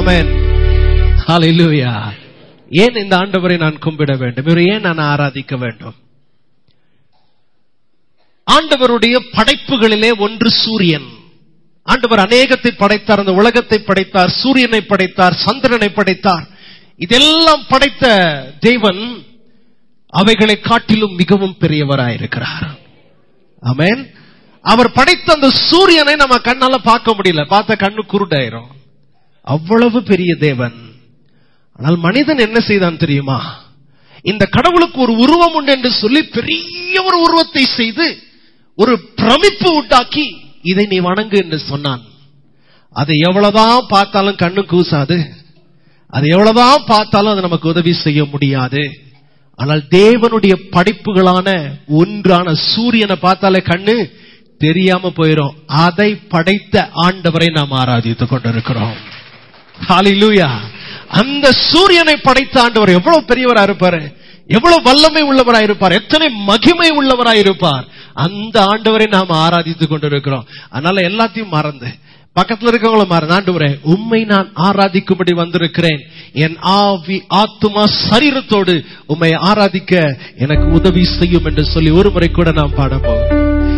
ஆமென் ஹalleluya ஏன் இந்த ஆண்டவரை நான் கும்பிட வேண்டும் இவரை ஏன் நான் ஆராதிக்க வேண்டும் ஆண்டவருடைய படைப்புகளிலே ஒன்று சூரியன் ஆண்டவர் அநேகத்தை படைத்தார் அந்த உலகத்தை படைத்தார் சூரியனை படைத்தார் சந்திரனை படைத்தார் இதெல்லாம் படைத்த தேவன் அவைகளை காட்டிலும் மிகவும் பெரியவராயிருக்கிறார் ஆமென் அவர் படைத்த அந்த சூரியனை நம்ம கண்ணால பார்க்க முடியல பார்த்த கண்ணு குருடாயிரும் அவ்வளவு பெரிய தேவன் ஆனால் மனிதன் என்ன செய்தான் தெரியுமா இந்த கடவுளுக்கு ஒரு உருவம் உண்டு என்று சொல்லி பெரிய ஒரு உருவத்தை செய்து ஒரு பிரமிப்பு உண்டாக்கி இதை நீ வணங்கு என்று சொன்னான் அதை எவ்வளவுதான் பார்த்தாலும் கண்ணு கூசாது அது எவ்வளவுதான் பார்த்தாலும் அது நமக்கு உதவி செய்ய முடியாது ஆனால் தேவனுடைய படைப்புகளான ஒன்றான சூரியனை பார்த்தாலே கண்ணு தெரியாம போயிரும் அதை படைத்த ஆண்டவரை நாம் ஆராதித்துக் கொண்டிருக்கிறோம் ஹalleluya அந்த சூரியனை படைத்த ஆண்டவர் எவ்வளவு பெரியவரா இருப்பாரு எவ்வளவு வல்லமை உள்ளவரா இருப்பார் எத்தனை மகிமை உள்ளவரா இருப்பார் அந்த ஆண்டவரை நாம் ஆராதித்துக் கொண்டிருக்கிறோம் அதனால எல்லாத்தையும் மறந்து பக்கத்துல இருக்கவங்கள மறந்து ஆண்டவரே உம்மை நான் ஆராதிக்கும்படி வந்திருக்கிறேன் என் ஆவி ஆத்துமா சரீரத்தோடு உம்மை ஆராதிக்க எனக்கு உதவி செய்யும் என்று சொல்லி ஒரு முறை கூட நாம் பாட போகிறோம்